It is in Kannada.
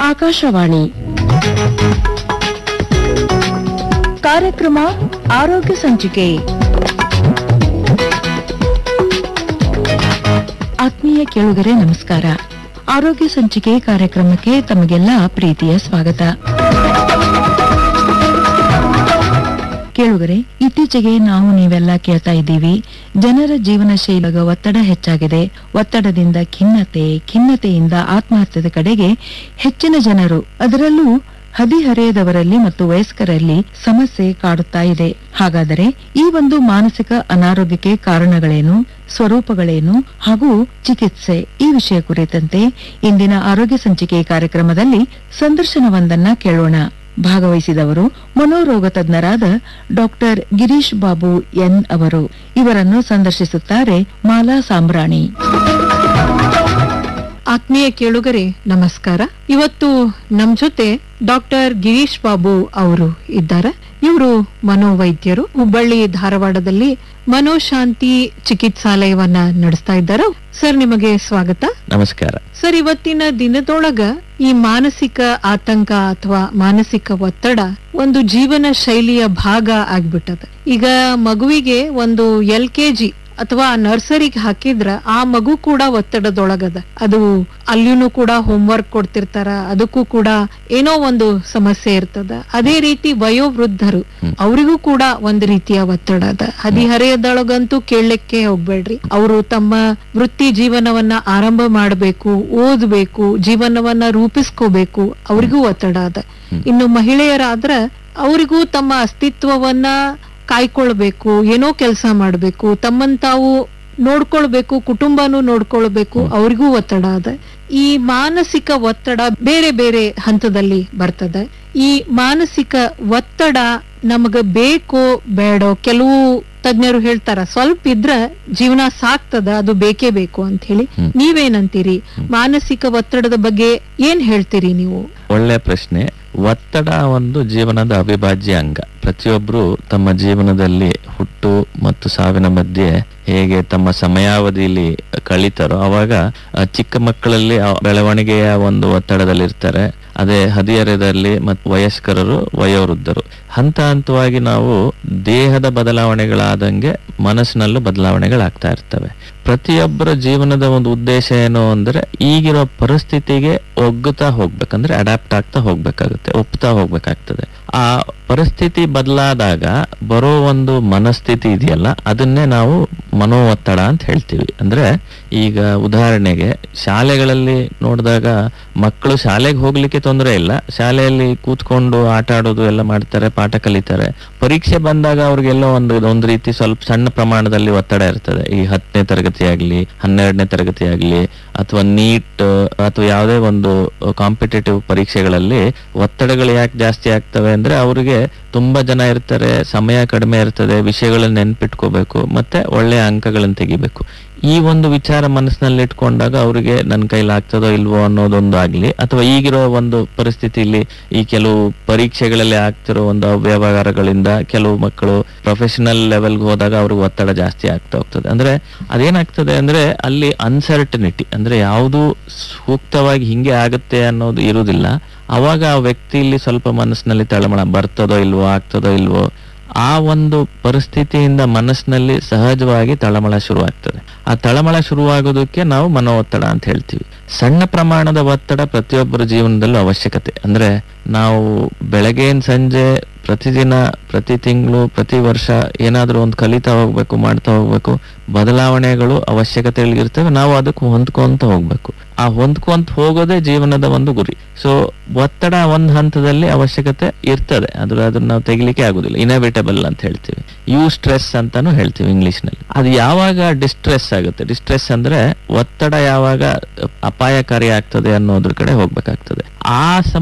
ಆಕಾಶವಾಣಿ ಕಾರ್ಯಕ್ರಮ ಆರೋಗ್ಯ ಸಂಚಿಕೆ ಆತ್ಮೀಯ ಕೇಳುಗರೆ ನಮಸ್ಕಾರ ಆರೋಗ್ಯ ಸಂಚಿಕೆ ಕಾರ್ಯಕ್ರಮಕ್ಕೆ ತಮಗೆಲ್ಲ ಪ್ರೀತಿಯ ಸ್ವಾಗತ ಕೇಳುಗರೆ ಇತ್ತೀಚೆಗೆ ನಾವು ನೀವೆಲ್ಲ ಕೇಳ್ತಾ ಇದ್ದೀವಿ ಜನರ ಜೀವನ ಶೈಲಿಗ ಒತ್ತಡ ಹೆಚ್ಚಾಗಿದೆ ಒತ್ತಡದಿಂದ ಖಿನ್ನತೆ ಖಿನ್ನತೆಯಿಂದ ಆತ್ಮಹತ್ಯದ ಕಡೆಗೆ ಹೆಚ್ಚಿನ ಜನರು ಅದರಲ್ಲೂ ಹದಿಹರೆಯದವರಲ್ಲಿ ಮತ್ತು ವಯಸ್ಕರಲ್ಲಿ ಸಮಸ್ಯೆ ಕಾಡುತ್ತಾ ಇದೆ ಹಾಗಾದರೆ ಈ ಒಂದು ಮಾನಸಿಕ ಅನಾರೋಗ್ಯಕ್ಕೆ ಕಾರಣಗಳೇನು ಸ್ವರೂಪಗಳೇನು ಹಾಗೂ ಚಿಕಿತ್ಸೆ ಈ ವಿಷಯ ಕುರಿತಂತೆ ಇಂದಿನ ಆರೋಗ್ಯ ಸಂಚಿಕೆ ಕಾರ್ಯಕ್ರಮದಲ್ಲಿ ಸಂದರ್ಶನವೊಂದನ್ನ ಕೇಳೋಣ ಭಾಗವಹಿಸಿದವರು ಮನೋರೋಗ ತಜ್ಞರಾದ ಡಾಕ್ಟರ್ ಗಿರೀಶ್ ಬಾಬು ಎನ್ ಅವರು ಇವರನ್ನು ಸಂದರ್ಶಿಸುತ್ತಾರೆ ಮಾಲಾ ಸಾಂಬ್ರಾಣಿ ಆತ್ಮೀಯ ಕೇಳುಗರೆ ನಮಸ್ಕಾರ ಇವತ್ತು ನಮ್ ಜೊತೆ ಡಾಕ್ಟರ್ ಗಿರೀಶ್ ಬಾಬು ಅವರು ಇದ್ದಾರೆ ಇವರು ಮನೋವೈದ್ಯರು ಹುಬ್ಬಳ್ಳಿ ಧಾರವಾಡದಲ್ಲಿ ಮನೋಶಾಂತಿ ಚಿಕಿತ್ಸಾಲಯವನ್ನ ನಡೆಸ್ತಾ ಇದ್ದಾರೆ ಸರ್ ನಿಮಗೆ ಸ್ವಾಗತ ನಮಸ್ಕಾರ ಸರ್ ಇವತ್ತಿನ ದಿನದೊಳಗ ಈ ಮಾನಸಿಕ ಆತಂಕ ಅಥವಾ ಮಾನಸಿಕ ಒತ್ತಡ ಒಂದು ಜೀವನ ಶೈಲಿಯ ಭಾಗ ಆಗ್ಬಿಟ್ಟದ ಈಗ ಮಗುವಿಗೆ ಒಂದು ಎಲ್ ಕೆ ಜಿ ಅಥವಾ ನರ್ಸರಿಗೆ ಹಾಕಿದ್ರ ಆ ಮಗು ಕೂಡ ಒತ್ತಡದೊಳಗದ ಅದು ಅಲ್ಲಿನೂ ಕೂಡ ಹೋಮ್ವರ್ಕ್ ಕೊಡ್ತಿರ್ತಾರ ಅದಕ್ಕೂ ಕೂಡ ಏನೋ ಒಂದು ಸಮಸ್ಯೆ ಇರ್ತದ ಅದೇ ರೀತಿ ವಯೋವೃದ್ಧರು ಅವರಿಗೂ ಕೂಡ ಒಂದು ರೀತಿಯ ಒತ್ತಡ ಅದ ಹದಿಹರೆಯದೊಳಗಂತೂ ಕೇಳಲಿಕ್ಕೆ ಹೋಗ್ಬೇಡ್ರಿ ಅವರು ತಮ್ಮ ವೃತ್ತಿ ಜೀವನವನ್ನ ಆರಂಭ ಮಾಡಬೇಕು ಓದ್ಬೇಕು ಜೀವನವನ್ನ ರೂಪಿಸ್ಕೋಬೇಕು ಅವರಿಗೂ ಒತ್ತಡ ಅದ ಇನ್ನು ಮಹಿಳೆಯರಾದ್ರ ಅವರಿಗೂ ತಮ್ಮ ಅಸ್ತಿತ್ವವನ್ನ ಕಾಯ್ಕೊಳ್ಬೇಕು ಏನೋ ಕೆಲಸ ಮಾಡ್ಬೇಕು ತಮ್ಮನ್ ತಾವು ನೋಡ್ಕೊಳ್ಬೇಕು ಕುಟುಂಬನೂ ನೋಡ್ಕೊಳ್ಬೇಕು ಅವ್ರಿಗೂ ಒತ್ತಡ ಅದ ಈ ಮಾನಸಿಕ ಒತ್ತಡ ಬೇರೆ ಬೇರೆ ಹಂತದಲ್ಲಿ ಬರ್ತದೆ ಈ ಮಾನಸಿಕ ಒತ್ತಡ ನಮಗ ಬೇಕೋ ಬೇಡೋ ಕೆಲವು ತಜ್ಞರು ಹೇಳ್ತಾರ ಸ್ವಲ್ಪ ಇದ್ರ ಜೀವನ ಸಾಕ್ತದ ಅದು ಬೇಕೇ ಬೇಕು ಅಂತ ಹೇಳಿ ಹ್ಮ್. ನೀವೇನಂತೀರಿ ಮಾನಸಿಕ ಒತ್ತಡದ ಬಗ್ಗೆ ಏನ್ ಹೇಳ್ತೀರಿ ನೀವು ಒಳ್ಳೆ ಪ್ರಶ್ನೆ ಒತ್ತಡ ಒಂದು ಜೀವನದ ಅವಿಭಾಜ್ಯ ಅಂಗ ಪ್ರತಿಯೊಬ್ರು ತಮ್ಮ ಜೀವನದಲ್ಲಿ ಹುಟ್ಟು ಮತ್ತು ಸಾವಿನ ಮಧ್ಯೆ ಹೇಗೆ ತಮ್ಮ ಸಮಯಾವಧಿಯಲ್ಲಿ ಕಳೀತಾರೋ ಅವಾಗ ಆ, ಚಿಕ್ಕ ಮಕ್ಕಳಲ್ಲಿ ಆ ಬೆಳವಣಿಗೆಯ ಒಂದು ಒತ್ತಡದಲ್ಲಿ ಇರ್ತಾರೆ ಅದೇ ಹದಿಹರೆಯದಲ್ಲಿ ಮತ್ತು ವಯಸ್ಕರರು ವಯೋವೃದ್ಧರು ಹಂತ ಹಂತವಾಗಿ ನಾವು ದೇಹದ ಬದಲಾವಣೆಗಳಾದಂಗೆ ಮನಸ್ಸಿನಲ್ಲೂ ಬದಲಾವಣೆಗಳಾಗ್ತಾ ಇರ್ತವೆ ಪ್ರತಿಯೊಬ್ಬರ ಜೀವನದ ಒಂದು ಉದ್ದೇಶ ಏನು ಅಂದ್ರೆ ಈಗಿರೋ ಪರಿಸ್ಥಿತಿಗೆ ಒಗ್ಗುತ್ತಾ ಹೋಗ್ಬೇಕಂದ್ರೆ ಅಡಾಪ್ಟ್ ಆಗ್ತಾ ಹೋಗ್ಬೇಕಾಗುತ್ತೆ ಒಪ್ತಾ ಹೋಗ್ಬೇಕಾಗ್ತದೆ ಆ ಪರಿಸ್ಥಿತಿ ಬದಲಾದಾಗ ಬರೋ ಒಂದು ಮನಸ್ಥಿತಿ ಇದೆಯಲ್ಲ ಅದನ್ನೇ ನಾವು ಮನೋ ಒತ್ತಡ ಅಂತ ಹೇಳ್ತೀವಿ ಅಂದ್ರೆ ಈಗ ಉದಾಹರಣೆಗೆ ಶಾಲೆಗಳಲ್ಲಿ ನೋಡಿದಾಗ ಮಕ್ಕಳು ಶಾಲೆಗೆ ಹೋಗ್ಲಿಕ್ಕೆ ತೊಂದರೆ ಇಲ್ಲ ಶಾಲೆಯಲ್ಲಿ ಕೂತ್ಕೊಂಡು ಆಟ ಆಡೋದು ಎಲ್ಲ ಮಾಡ್ತಾರೆ ಪಾಠ ಕಲಿತಾರೆ ಪರೀಕ್ಷೆ ಬಂದಾಗ ಅವ್ರಿಗೆಲ್ಲೋ ಒಂದು ಒಂದು ರೀತಿ ಸ್ವಲ್ಪ ಸಣ್ಣ ಪ್ರಮಾಣದಲ್ಲಿ ಒತ್ತಡ ಇರ್ತದೆ ಈ ಹತ್ತನೇ ತರಗತಿ ಆಗ್ಲಿ ಹನ್ನೆರಡನೇ ತರಗತಿ ಆಗ್ಲಿ ಅಥವಾ ನೀಟ್ ಅಥವಾ ಯಾವುದೇ ಒಂದು ಕಾಂಪಿಟೇಟಿವ್ ಪರೀಕ್ಷೆಗಳಲ್ಲಿ ಒತ್ತಡಗಳು ಯಾಕೆ ಜಾಸ್ತಿ ಆಗ್ತವೆ ಅಂದ್ರೆ ಅವರಿಗೆ ತುಂಬಾ ಜನ ಇರ್ತಾರೆ ಸಮಯ ಕಡಿಮೆ ಇರ್ತದೆ ವಿಷಯಗಳನ್ನ ನೆನ್ಪಿಟ್ಕೋಬೇಕು ಮತ್ತೆ ಒಳ್ಳೆಯ ಅಂಕಗಳನ್ನು ತೆಗಿಬೇಕು ಈ ಒಂದು ವಿಚಾರ ಮನಸ್ಸಿನಲ್ಲಿ ಇಟ್ಕೊಂಡಾಗ ಅವರಿಗೆ ನನ್ನ ಕೈಲಿ ಆಗ್ತದೋ ಇಲ್ವೋ ಅನ್ನೋದೊಂದು ಆಗ್ಲಿ ಅಥವಾ ಈಗಿರೋ ಒಂದು ಪರಿಸ್ಥಿತಿಯಲ್ಲಿ ಈ ಕೆಲವು ಪರೀಕ್ಷೆಗಳಲ್ಲಿ ಆಗ್ತಿರೋ ಒಂದು ಅವ್ಯವಹಾರಗಳಿಂದ ಕೆಲವು ಮಕ್ಕಳು ಪ್ರೊಫೆಷನಲ್ ಲೆವೆಲ್ಗೆ ಹೋದಾಗ ಅವ್ರಿಗೆ ಒತ್ತಡ ಜಾಸ್ತಿ ಆಗ್ತಾ ಹೋಗ್ತದೆ ಅಂದ್ರೆ ಅದೇನಾಗ್ತದೆ ಅಂದ್ರೆ ಅಲ್ಲಿ ಅನ್ಸರ್ಟನಿಟಿ ಅಂದ್ರೆ ಯಾವುದು ಸೂಕ್ತವಾಗಿ ಹಿಂಗೆ ಆಗುತ್ತೆ ಅನ್ನೋದು ಇರುವುದಿಲ್ಲ ಅವಾಗ ಆ ವ್ಯಕ್ತಿಯಲ್ಲಿ ಸ್ವಲ್ಪ ಮನಸ್ಸಿನಲ್ಲಿ ತಳಮಳ ಬರ್ತದೋ ಇಲ್ವೋ ಆಗ್ತದೋ ಇಲ್ವೋ ಆ ಒಂದು ಪರಿಸ್ಥಿತಿಯಿಂದ ಮನಸ್ಸಿನಲ್ಲಿ ಸಹಜವಾಗಿ ತಳಮಳ ಶುರುವಾಗ್ತದೆ ಆ ತಳಮಳ ಶುರುವಾಗೋದಕ್ಕೆ ನಾವು ಮನೋ ಒತ್ತಡ ಅಂತ ಹೇಳ್ತೀವಿ ಸಣ್ಣ ಪ್ರಮಾಣದ ಒತ್ತಡ ಪ್ರತಿಯೊಬ್ಬರ ಜೀವನದಲ್ಲೂ ಅವಶ್ಯಕತೆ ಅಂದ್ರೆ ನಾವು ಬೆಳಗ್ಗೆಯಿಂದ ಸಂಜೆ ಪ್ರತಿದಿನ ಪ್ರತಿ ತಿಂಗಳು ಪ್ರತಿ ವರ್ಷ ಏನಾದ್ರೂ ಒಂದು ಕಲಿತಾ ಹೋಗ್ಬೇಕು ಮಾಡ್ತಾ ಹೋಗ್ಬೇಕು ಬದಲಾವಣೆಗಳು ಅವಶ್ಯಕತೆಗಳಿರ್ತವೆ ನಾವು ಅದಕ್ಕೆ ಹೊಂದ್ಕೊಂತ ಹೋಗ್ಬೇಕು ಆ ಹೊಂದ್ಕೊಂತ ಹೋಗೋದೇ ಜೀವನದ ಒಂದು ಗುರಿ ಸೊ ಒತ್ತಡ ಒಂದ್ ಹಂತದಲ್ಲಿ ಅವಶ್ಯಕತೆ ಇರ್ತದೆ ಅದ್ರ ಅದನ್ನ ನಾವು ತೆಗಿಲಿಕ್ಕೆ ಆಗುದಿಲ್ಲ ಇನವಿಟಬಲ್ ಅಂತ ಹೇಳ್ತೀವಿ ಯು ಸ್ಟ್ರೆಸ್ ಅಂತಾನು ಹೇಳ್ತೀವಿ ಇಂಗ್ಲಿಷ್ ನಲ್ಲಿ ಅದು ಯಾವಾಗ ಡಿಸ್ಟ್ರೆಸ್ ಆಗುತ್ತೆ ಡಿಸ್ಟ್ರೆಸ್ ಅಂದ್ರೆ ಒತ್ತಡ ಯಾವಾಗ ಅಪಾಯಕಾರಿ ಆಗ್ತದೆ ಅನ್ನೋದ್ರ ಕಡೆ ಹೋಗ್ಬೇಕಾಗ್ತದೆ ಆ